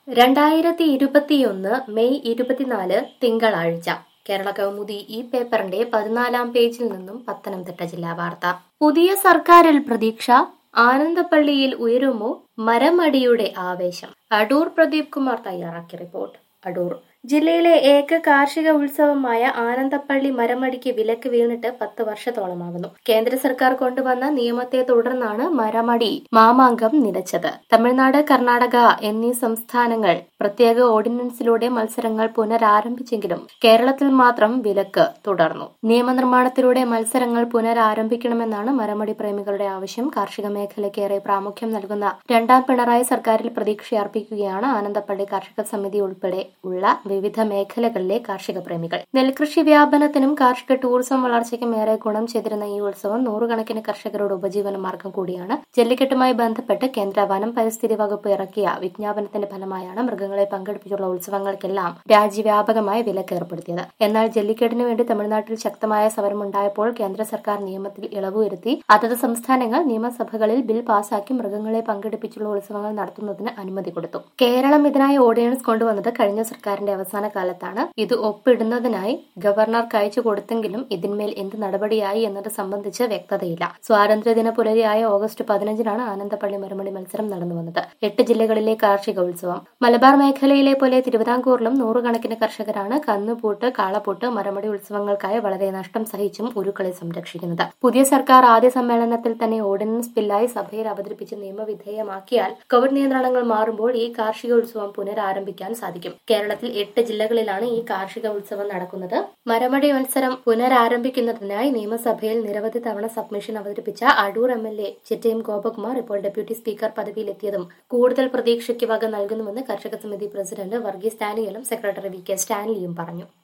രണ്ടായിരത്തി ഇരുപത്തിയൊന്ന് മെയ് ഇരുപത്തിനാല് തിങ്കളാഴ്ച കേരള കൗമുദി ഈ പേപ്പറിന്റെ പതിനാലാം പേജിൽ നിന്നും പത്തനംതിട്ട ജില്ലാ വാർത്ത പുതിയ സർക്കാരിൽ പ്രതീക്ഷ ആനന്ദപ്പള്ളിയിൽ ഉയരുമോ മരമടിയുടെ ആവേശം അടൂർ പ്രദീപ് കുമാർ തയ്യാറാക്കിയ റിപ്പോർട്ട് അടൂർ ജില്ലയിലെ ഏക കാർഷിക ഉത്സവമായ ആനന്ദപ്പള്ളി മരമടിക്ക് വിലക്ക് വീണിട്ട് പത്ത് വർഷത്തോളമാകുന്നു കേന്ദ്ര സർക്കാർ കൊണ്ടുവന്ന നിയമത്തെ തുടർന്നാണ് മരമടി മാമാങ്കം നിലച്ചത് തമിഴ്നാട് കർണാടക എന്നീ സംസ്ഥാനങ്ങൾ പ്രത്യേക ഓർഡിനൻസിലൂടെ മത്സരങ്ങൾ പുനരാരംഭിച്ചെങ്കിലും കേരളത്തിൽ മാത്രം വിലക്ക് തുടർന്നു നിയമനിർമ്മാണത്തിലൂടെ മത്സരങ്ങൾ പുനരാരംഭിക്കണമെന്നാണ് മരമടി പ്രേമികളുടെ ആവശ്യം കാർഷിക മേഖലയ്ക്കേറെ പ്രാമുഖ്യം നൽകുന്ന രണ്ടാം പിണറായി സർക്കാരിൽ പ്രതീക്ഷയർപ്പിക്കുകയാണ് ആനന്ദപ്പള്ളി കാർഷിക സമിതി ഉൾപ്പെടെ ഉള്ള വിവിധ മേഖലകളിലെ കാർഷിക പ്രേമികൾ നെൽകൃഷി വ്യാപനത്തിനും കാർഷിക ടൂറിസം വളർച്ചയ്ക്കും ഏറെ ഗുണം ചെയ്തിരുന്ന ഈ ഉത്സവം നൂറുകണക്കിന് കർഷകരുടെ ഉപജീവന മാർഗം കൂടിയാണ് ജല്ലിക്കെട്ടുമായി ബന്ധപ്പെട്ട് കേന്ദ്ര വനം പരിസ്ഥിതി വകുപ്പ് ഇറക്കിയ വിജ്ഞാപനത്തിന്റെ ഫലമായാണ് മൃഗങ്ങളെ പങ്കെടുപ്പിച്ചുള്ള ഉത്സവങ്ങൾക്കെല്ലാം രാജ്യവ്യാപകമായി വിലക്ക് ഏർപ്പെടുത്തിയത് എന്നാൽ ജല്ലിക്കെട്ടിന് വേണ്ടി തമിഴ്നാട്ടിൽ ശക്തമായ സമരമുണ്ടായപ്പോൾ കേന്ദ്ര സർക്കാർ നിയമത്തിൽ ഇളവ് വരുത്തി അതത് സംസ്ഥാനങ്ങൾ നിയമസഭകളിൽ ബിൽ പാസാക്കി മൃഗങ്ങളെ പങ്കെടുപ്പിച്ചുള്ള ഉത്സവങ്ങൾ നടത്തുന്നതിന് അനുമതി കൊടുത്തു കേരളം ഇതിനായി ഓർഡിനൻസ് കൊണ്ടുവന്നത് കഴിഞ്ഞ സർക്കാരിന്റെ അവസാന കാലത്താണ് ഇത് ഒപ്പിടുന്നതിനായി ഗവർണർക്ക് അയച്ചു കൊടുത്തെങ്കിലും ഇതിന്മേൽ എന്ത് നടപടിയായി എന്നത് സംബന്ധിച്ച് വ്യക്തതയില്ല സ്വാതന്ത്ര്യദിന പുലരിയായ ഓഗസ്റ്റ് പതിനഞ്ചിനാണ് ആനന്ദപ്പള്ളി മരമണി മത്സരം നടന്നു വന്നത് എട്ട് ജില്ലകളിലെ കാർഷിക ഉത്സവം മലബാർ മേഖലയിലെ പോലെ തിരുവിതാംകൂറിലും നൂറുകണക്കിന് കർഷകരാണ് കന്നുപൂട്ട് കാളപ്പൂട്ട് മരമടി ഉത്സവങ്ങൾക്കായി വളരെ നഷ്ടം സഹിച്ചും ഉരുക്കളെ സംരക്ഷിക്കുന്നത് പുതിയ സർക്കാർ ആദ്യ സമ്മേളനത്തിൽ തന്നെ ഓർഡിനൻസ് ബില്ലായി സഭയിൽ അവതരിപ്പിച്ച് നിയമവിധേയമാക്കിയാൽ കോവിഡ് നിയന്ത്രണങ്ങൾ മാറുമ്പോൾ ഈ കാർഷിക ഉത്സവം പുനരാരംഭിക്കാൻ സാധിക്കും കേരളത്തിൽ എട്ട് ജില്ലകളിലാണ് ഈ കാർഷിക ഉത്സവം നടക്കുന്നത് മരമടി മത്സരം പുനരാരംഭിക്കുന്നതിനായി നിയമസഭയിൽ നിരവധി തവണ സബ്മിഷൻ അവതരിപ്പിച്ച Adoor M L A Chittayam Gopakumar ഇപ്പോൾ ഡെപ്യൂട്ടി സ്പീക്കർ പദവിയിലെത്തിയതും കൂടുതൽ പ്രതീക്ഷയ്ക്ക് വക നൽകുന്നുവെന്ന് കർഷക സമിതി പ്രസിഡന്റ് വർഗീസ് ഡാനിയലും സെക്രട്ടറി വി കെ സ്റ്റാൻലിയും പറഞ്ഞു